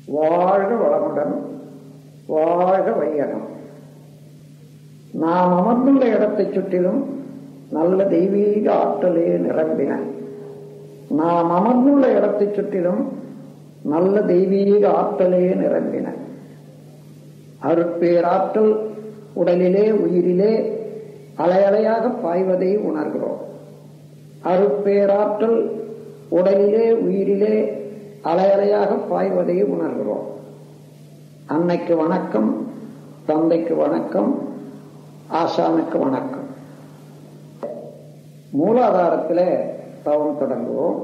வாழ்க வளமுடன் வாழ்க வையகம் நாம் அமர்ந்துள்ள இடத்தைச் சுற்றிலும் நல்ல தெய்வீக ஆற்றலே நிரம்பின நாம் அமர்ந்துள்ள இடத்தைச் சுற்றிலும் நல்ல தெய்வீக ஆற்றலே நிரம்பின அருட்பேராற்றல் உடலிலே உயிரிலே அலையலையாக பாய்வதை உணர்கிறோம் அருட்பேராற்றல் உடலிலே உயிரிலே அலையலையாக பாய்வதை உணர்கிறோம் அன்னைக்கு வணக்கம் தந்தைக்கு வணக்கம் ஆசானுக்கு வணக்கம் மூலாதாரத்தில் தவம் தொடங்குவோம்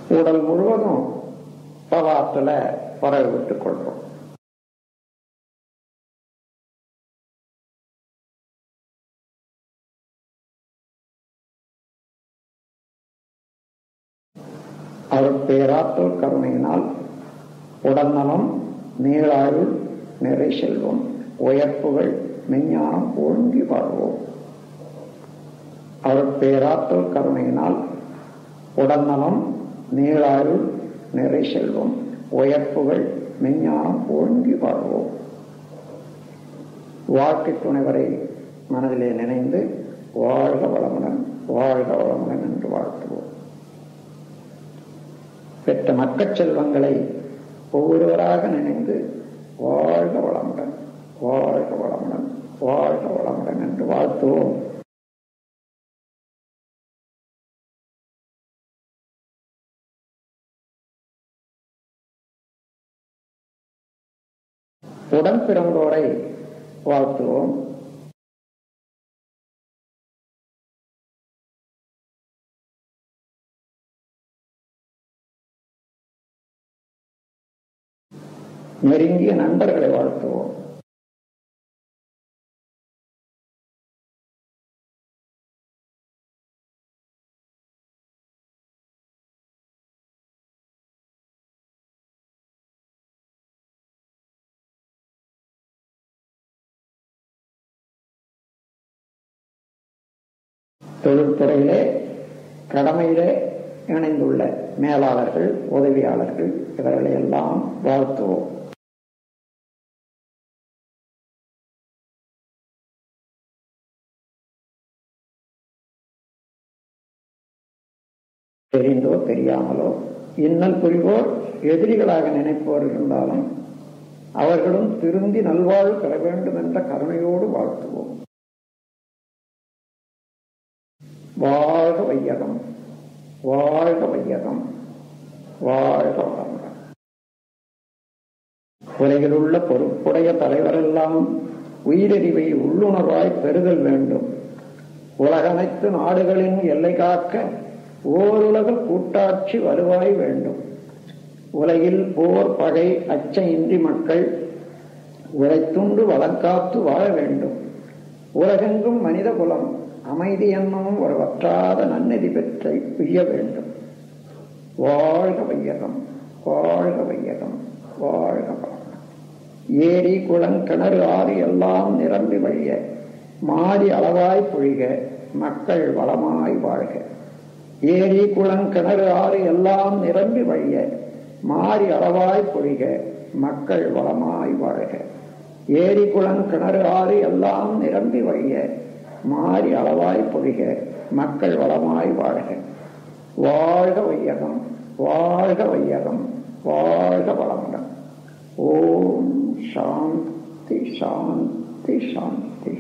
உடல் முழுவதும் பவாத்துல பரவி விட்டுக் கொள்றோம் அவர் பேராற்றல் கருணையினால் உடல்நலம் நீளாயுள் நிறை செல்வம் உயர்ப்புகள் மெஞ்ஞானம் ஓங்கி வாழ்வோம் அவர் பேராற்றல் கருணையினால் உடல்நலம் நீளாயுள் நிறை செல்வம் உயர்ப்புகள் மெஞ்ஞானம் ஓங்கி வாழ்வோம் வாழ்க்கை துணைவரை மனதிலே நினைந்து வாழ்க வளமுடன் வாழ்க வளமுடன் என்று வாழ்த்துவோம் பெற்ற மக்கள் செல்வங்களை ஒவ்வொருவராக நினைந்து வாழ்க வளமுடன் வாழ்க வளமுடன் வாழ்க வளமுடன் என்று வாழ்த்துவோம் உடன் பிறந்தோரை வாழ்த்துவோம் நெருங்கிய நண்பர்களை வாழ்த்துவோம் தொழில்துறையிலே கடமையிலே இணைந்துள்ள மேலாளர்கள் உதவியாளர்கள் இவர்களை எல்லாம் வாழ்த்துவோம் தெரிந்தோ தெரியாமலோ இன்னல் புரிவோர் எதிரிகளாக நினைப்போர் இருந்தாலும் அவர்களும் திருந்தி நல்வாழ்வு பெற வேண்டும் என்ற கருணையோடு வாழ்த்துவோம் வாழ்க வையகம் வாழ்க வையகம் வாழ்க வளமுடன் உலகில் உள்ள பொறுப்புடைய தலைவரெல்லாம் உயிரறிவை உள்ளுணர்வாய் பெறுதல் வேண்டும் உலகனைத்து நாடுகளின் எல்லை காக்க ஓருலக கூட்டாட்சி வருவாய் வேண்டும் உலகில் போர் பகை அச்ச இன்றி மக்கள் உழைத்துண்டு வளர்க்காத்து வாழ வேண்டும் உலகெங்கும் மனித குலம் அமைதி என்னும் ஒரு வற்றாத நன்னதி பெற்றை உய்ய வேண்டும் வாழ்க வையகம் வாழ்க வையகம் வாழ்க வளம் ஏரி குளம் கிணறு ஆறு எல்லாம் நிரம்பி வழிய மாறி அளவாய் பொழிக மக்கள் வளமாய் வாழ்க ஏரி குளம் கிணறு ஆறு எல்லாம் நிரம்பி வழிய மாறி அளவாய் பொழிக மக்கள் வளமாய் வாழ்க ஏரி குளம் கிணறு ஆறு எல்லாம் நிரம்பி வழிய மாறி அளவாய் பொழிக மக்கள் வளமாய் வாழ்க வாழ்க வையகம் வாழ்க வையகம் வாழ்க வளமுடன் ஓம் சாந்தி சாந்தி சாந்தி